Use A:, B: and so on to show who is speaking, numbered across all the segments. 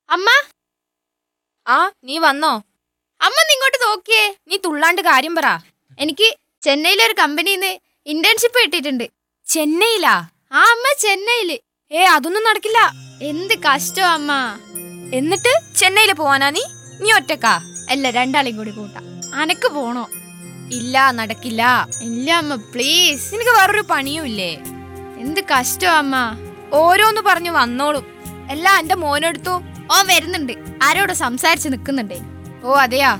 A: അമ്മ
B: ആ നീ വന്നോ
A: അമ്മ ഒന്ന് ഇങ്ങോട്ട് നോക്കിയേ
B: നീ തുള്ളാണ്ട് കാര്യം പറ
A: എനിക്ക് ചെന്നൈയിലെ ഒരു കമ്പനിന്ന് ഇന്റേൺഷിപ്പ് കിട്ടിയിട്ടുണ്ട്
B: ചെന്നൈയിലാ
A: ആ അമ്മ ചെന്നൈയില്
B: ഏ അതൊന്നും നടക്കില്ല
A: എന്ത് കഷ്ടം അമ്മ
B: എന്നിട്ട് ചെന്നൈയിൽ പോവാനാ നീ നീ ഒറ്റക്കാ
A: അല്ല രണ്ടാളെയും കൂടി കൂട്ടാം അനക്ക് പോണോ
B: ഇല്ല നടക്കില്ല
A: ഇല്ല അമ്മ പ്ലീസ്
B: നിനക്ക് വേറൊരു പണിയും ഇല്ലേ
A: എന്ത് കഷ്ടം അമ്മ
B: ഓരോന്ന് പറഞ്ഞു വന്നോളും എല്ലാം എന്റെ മോനെടുത്തു
A: ഓ വരുന്നുണ്ട് ആരോട് സംസാരിച്ച് നിക്കുന്നുണ്ടേ
B: ഓ അതെയാ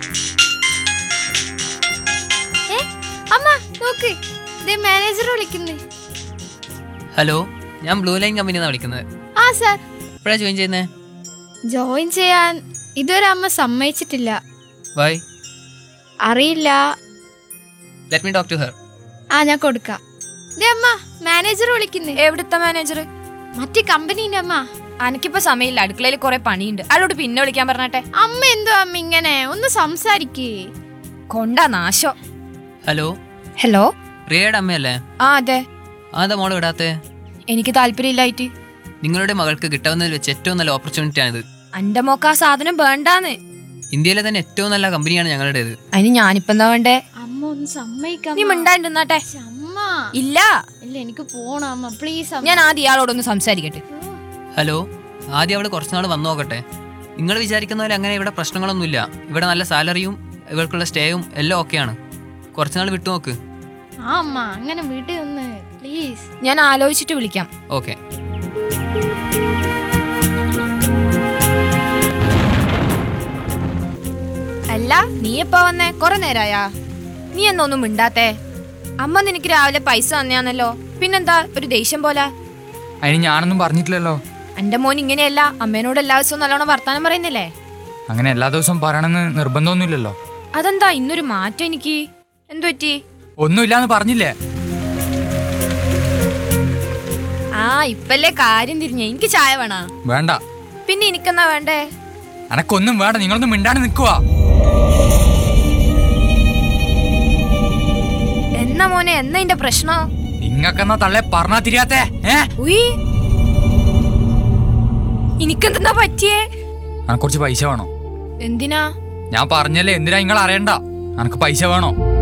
A: ഏ അമ്മ നോക്ക് ഇതേ മാനേജർ വിളിക്കുന്നു
C: ഹലോ ഞാൻ ബ്ലൂ ലൈൻ കമ്പനിന്നാണ് വിളിക്കുന്നത്
A: ആ സാർ
C: എപ്പോഴാണ് ജോയിൻ ചെയ്യുന്നത്
A: ജോയിൻ ചെയ്യാൻ ഇതുവരെ അമ്മ സമ്മതിച്ചിട്ടില്ല
C: വൈ
A: അറിയില്ല
C: let me talk to her
A: ആ ഞാൻ കൊടുക്കാം ദേ അമ്മ മാനേജർ വിളിക്കുന്നു
B: എവിടുത്തെ മാനേജർ
A: മറ്റേ കമ്പനീന്റെ അമ്മ
B: അനക്കിപ്പോ സമയമില്ല അടുക്കളയിൽ കുറെ പണിയുണ്ട് അയാളോട് പിന്നെ വിളിക്കാൻ പറഞ്ഞട്ടെ
A: അമ്മ എന്തോ അമ്മ ഇങ്ങനെ ഒന്ന് സംസാരിക്കേ
B: കൊണ്ടാ നാശം
C: ഹലോ
B: ഹലോ
C: റിയയുടെ അമ്മയല്ലേ
B: ആ അതെ
C: അതാ മോള് വിടാത്തെ
B: എനിക്ക് താല്പര്യമില്ലായിട്ട്
C: നിങ്ങളുടെ മകൾക്ക് കിട്ടാവുന്നതിൽ വെച്ച് ഏറ്റവും നല്ല ഓപ്പർച്യൂണിറ്റി ആണിത്
B: അന്റെ മോക്ക് ആ സാധനം വേണ്ടാന്ന്
C: ഇന്ത്യയിലെ തന്നെ ഏറ്റവും നല്ല കമ്പനിയാണ് ഞങ്ങളുടേത്
B: അതിന് ഞാനിപ്പോ എന്താ വേണ്ടേ
A: അമ്മ ഒന്ന് സമ്മതിക്കാം
B: നീ മിണ്ടാണ്ടിരുന്നാട്ടെ
A: അമ്മ
B: ഇല്ല
A: ഇല്ല എനിക്ക് പോണം അമ്മ പ്ലീസ്
B: ഞാൻ ആദ്യം ഇയാളോടൊന്ന് സംസാരിക്കട്ടെ
C: ഹലോ ആദ്യം അവൾ കുറച്ചുനാൾ വന്നു നോക്കട്ടെ നിങ്ങൾ വിചാരിക്കുന്ന പോലെ അങ്ങനെ ഇവിടെ പ്രശ്നങ്ങളൊന്നുമില്ല ഇവിടെ നല്ല സാലറിയും ഇവർക്കുള്ള സ്റ്റേയും എല്ലാം ഓക്കെയാണ് കുറച്ചുനാൾ വിട്ടു നോക്ക്
A: ആ അമ്മ അങ്ങനെ വീട്ടിൽ ഒന്ന് പ്ലീസ്
B: ഞാൻ ആലോചിച്ചിട്ട് വിളിക്കാം
C: ഓക്കെ
B: അല്ല നീ എപ്പോ വന്നേ കൊറേ നേരായാ നീ എന്നൊന്നും മിണ്ടാത്തേ അമ്മ നിനക്ക് രാവിലെ പൈസ തന്നെയാന്നല്ലോ പിന്നെന്താ ഒരു ദേഷ്യം പോലെ
D: അതിന് ഞാനൊന്നും പറഞ്ഞിട്ടില്ലല്ലോ
B: എന്റെ മോൻ ഇങ്ങനെയല്ല അമ്മേനോട് എല്ലാ ദിവസവും നല്ലോണം വർത്താനം പറയുന്നില്ലേ
D: അങ്ങനെ എല്ലാ ദിവസവും പറയണമെന്ന് നിർബന്ധമൊന്നുമില്ലല്ലോ
B: അതെന്താ ഇന്നൊരു മാറ്റം എനിക്ക് എന്തു പറ്റി
D: ഒന്നുമില്ലാന്ന് പറഞ്ഞില്ലേ
B: ആ ഇപ്പല്ലേ കാര്യം തിരിഞ്ഞേ എനിക്ക് ചായ വേണ
D: വേണ്ട
B: പിന്നെ എനിക്കെന്നാ വേണ്ടേ
D: എനക്കൊന്നും വേണ്ട നിങ്ങളൊന്നും മിണ്ടാണ്ട് നിൽക്കുവാ
B: എന്നാ മോനെ എന്നാ ഇന്റെ പ്രശ്നം
D: നിങ്ങക്കെന്നാ തള്ളെ പറഞ്ഞാ തിരിയാത്തേ ഏ
B: ഉയ് എനിക്കെന്തെന്നാ പറ്റിയേ
D: എനക്ക് കുറച്ച് പൈസ വേണോ
B: എന്തിനാ
D: ഞാൻ പറഞ്ഞല്ലേ എന്തിനാ നിങ്ങൾ അറിയണ്ട എനക്ക് പൈസ വേണോ